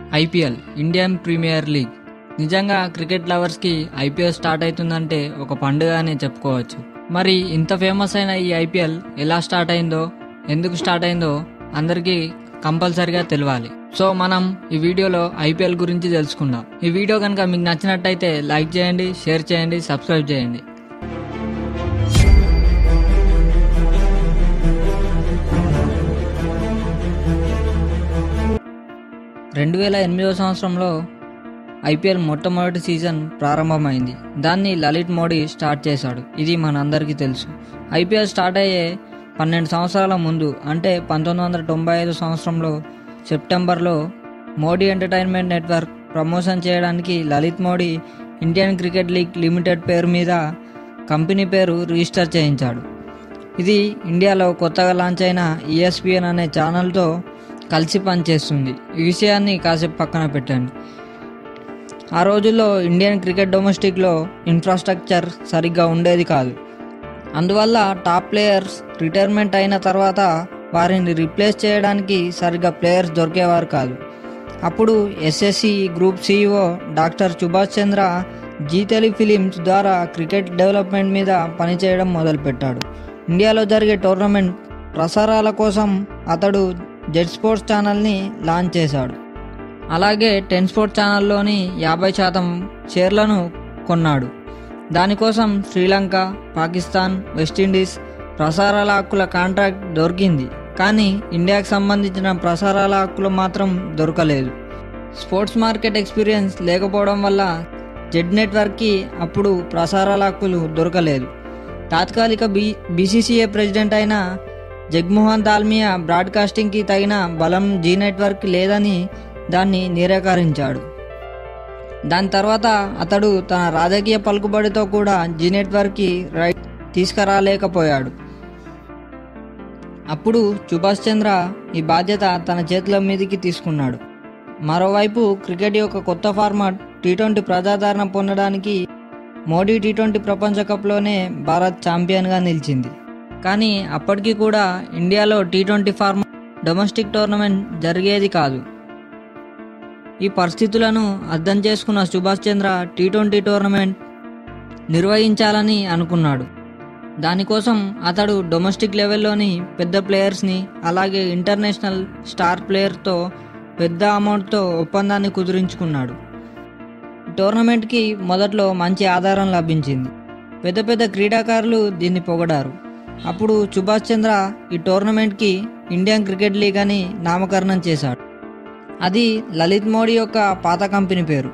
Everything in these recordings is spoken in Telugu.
ఐపీఎల్ ఇండియన్ ప్రీమియర్ లీగ్ నిజంగా క్రికెట్ లవర్స్కి ఐపీఎల్ స్టార్ట్ అవుతుందంటే ఒక పండుగ అనే చెప్పుకోవచ్చు మరి ఇంత ఫేమస్ అయిన ఈ ఐపీఎల్ ఎలా స్టార్ట్ అయిందో ఎందుకు స్టార్ట్ అయిందో అందరికీ కంపల్సరిగా తెలియాలి సో మనం ఈ వీడియోలో ఐపీఎల్ గురించి తెలుసుకుందాం ఈ వీడియో కనుక మీకు నచ్చినట్టయితే లైక్ చేయండి షేర్ చేయండి సబ్స్క్రైబ్ చేయండి రెండు వేల ఎనిమిదవ సంవత్సరంలో ఐపీఎల్ మొట్టమొదటి సీజన్ ప్రారంభమైంది దాన్ని లలిత్ మోడీ స్టార్ట్ చేశాడు ఇది మనందరికీ తెలుసు ఐపీఎల్ స్టార్ట్ అయ్యే పన్నెండు సంవత్సరాల ముందు అంటే పంతొమ్మిది వందల తొంభై ఐదు సంవత్సరంలో సెప్టెంబర్లో మోడీ ఎంటర్టైన్మెంట్ నెట్వర్క్ ప్రమోషన్ చేయడానికి Lalit Modi Indian Cricket League Limited పేరు మీద కంపెనీ పేరు రిజిస్టర్ చేయించాడు ఇది ఇండియాలో కొత్తగా లాంచ్ అయిన ఈఎస్పిఎన్ అనే ఛానల్తో కలిసి పనిచేస్తుంది ఈ విషయాన్ని కాసేపు పక్కన పెట్టండి ఆ రోజుల్లో ఇండియన్ క్రికెట్ డొమెస్టిక్లో ఇన్ఫ్రాస్ట్రక్చర్ సరిగ్గా ఉండేది కాదు అందువల్ల టాప్ ప్లేయర్స్ రిటైర్మెంట్ అయిన తర్వాత వారిని రీప్లేస్ చేయడానికి సరిగ్గా ప్లేయర్స్ దొరికేవారు కాదు అప్పుడు SSC group CEO doctor Subhash Chandra Zee Telugu films ద్వారా క్రికెట్ డెవలప్మెంట్ మీద పనిచేయడం మొదలుపెట్టాడు ఇండియాలో జరిగే టోర్నమెంట్ ప్రసారాల కోసం అతడు జెడ్ స్పోర్ట్స్ ఛానల్ని లాంచ్ చేశాడు అలాగే టెన్ స్పోర్ట్స్ ఛానల్లోని యాభై శాతం షేర్లను కొన్నాడు దానికోసం శ్రీలంక పాకిస్తాన్ వెస్టిండీస్ ప్రసారాల హక్కుల కాంట్రాక్ట్ దొరికింది కానీ ఇండియాకు సంబంధించిన ప్రసారాల హక్కులు మాత్రం దొరకలేదు స్పోర్ట్స్ మార్కెట్ ఎక్స్పీరియన్స్ లేకపోవడం వల్ల జెడ్ నెట్వర్క్కి అప్పుడు ప్రసారాల హక్కులు దొరకలేదు తాత్కాలిక బీ బీసీసీఏ ప్రెసిడెంట్ అయిన జగ్మోహన్ దాల్మియా బ్రాడ్కాస్టింగ్కి తగిన బలం జీ నెట్వర్క్ లేదని దాన్ని నిరాకరించాడు దాని తర్వాత అతడు తన రాజకీయ పలుకుబడితో కూడా జీ నెట్వర్క్కి రైట్ తీసుకురాలేకపోయాడు అప్పుడు సుభాష్ చంద్ర ఈ బాధ్యత తన చేతుల మీదకి తీసుకున్నాడు మరోవైపు క్రికెట్ యొక్క కొత్త ఫార్మాట్ టీ ట్వంటీ ప్రజాదరణ పొందడానికి మోడీ టీ ట్వంటీ ప్రపంచ కప్లోనే భారత్ ఛాంపియన్గా నిలిచింది కానీ అప్పటికి కూడా ఇండియాలో T twenty format domestic tournament జరిగేది కాదు ఈ పరిస్థితులను అర్థం చేసుకున్న Subhash Chandra T twenty tournament నిర్వహించాలని అనుకున్నాడు దానికోసం అతడు డొమెస్టిక్ లెవెల్లోని పెద్ద ప్లేయర్స్ని అలాగే ఇంటర్నేషనల్ స్టార్ ప్లేయర్తో పెద్ద అమౌంట్తో ఒప్పందాన్ని కుదురించుకున్నాడు టోర్నమెంట్కి మొదట్లో మంచి ఆధారం లభించింది పెద్ద పెద్ద క్రీడాకారులు దీన్ని పొగడారు అప్పుడు సుభాష్ చంద్ర ఈ టోర్నమెంట్కి ఇండియన్ క్రికెట్ లీగ్ అని నామకరణం చేశాడు అది లలిత్ మోడీ యొక్క పాత కంపెనీ పేరు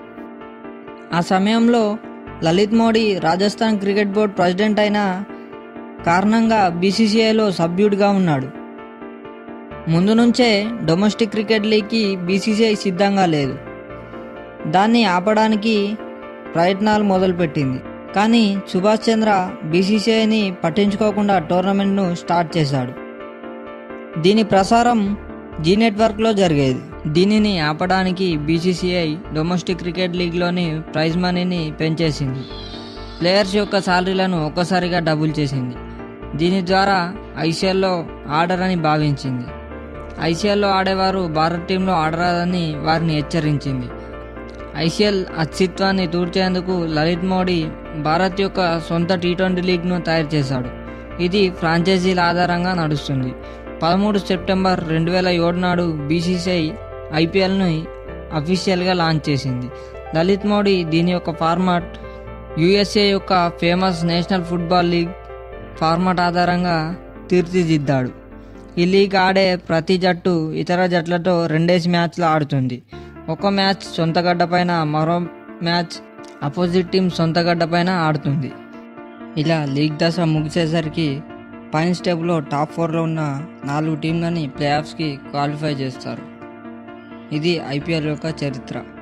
ఆ సమయంలో Lalit Modi Rajasthan cricket board president అయిన కారణంగా బీసీసీఐలో సభ్యుడిగా ఉన్నాడు ముందు నుంచే డొమెస్టిక్ క్రికెట్ లీగ్కి బీసీసీఐ సిద్ధంగా లేదు దాన్ని ఆపడానికి ప్రయత్నాలు మొదలుపెట్టింది కానీ సుభాష్ చంద్ర బీసీసీఐని పట్టించుకోకుండా టోర్నమెంట్ను స్టార్ట్ చేశాడు దీని ప్రసారం జీ నెట్వర్క్లో జరిగేది దీనిని ఆపడానికి బీసీసీఐ డొమెస్టిక్ క్రికెట్ లీగ్లోని ప్రైజ్ మనీని పెంచేసింది ప్లేయర్స్ యొక్క శాలరీలను ఒక్కసారిగా డబుల్ చేసింది దీని ద్వారా ఐసీఎల్లో ఆడరని భావించింది ఐసీఎల్లో ఆడేవారు భారత్ టీంలో ఆడరాదని వారిని హెచ్చరించింది ఐసీఎల్ అస్తిత్వాన్ని తూర్చేందుకు లలిత్ మోడీ భారత్ యొక్క సొంత టీ ట్వంటీ లీగ్ను తయారు చేశాడు ఇది ఫ్రాంచైజీల ఆధారంగా నడుస్తుంది పదమూడు సెప్టెంబర్ రెండు వేల ఏడు నాడు బీసీసీఐ ఐపీఎల్ను అఫీషియల్గా లాంచ్ చేసింది లలిత్ మోడీ దీని యొక్క ఫార్మాట్ యుఎస్ఏ యొక్క famous national football league format ఆధారంగా తీర్చిదిద్దాడు ఈ లీగ్ ఆడే ప్రతి జట్టు ఇతర జట్లతో రెండేసి మ్యాచ్లు ఆడుతుంది ఒక మ్యాచ్ సొంత గడ్డపైన మరో మ్యాచ్ అపోజిట్ టీం సొంత గడ్డపైన ఆడుతుంది ఇలా లీగ్ దశ ముగిసేసరికి పాయింట్స్ టేబుల్లో టాప్ ఫోర్లో ఉన్న నాలుగు టీంలని ప్లే ఆఫ్స్కి క్వాలిఫై చేస్తారు ఇది ఐపీఎల్ యొక్క చరిత్ర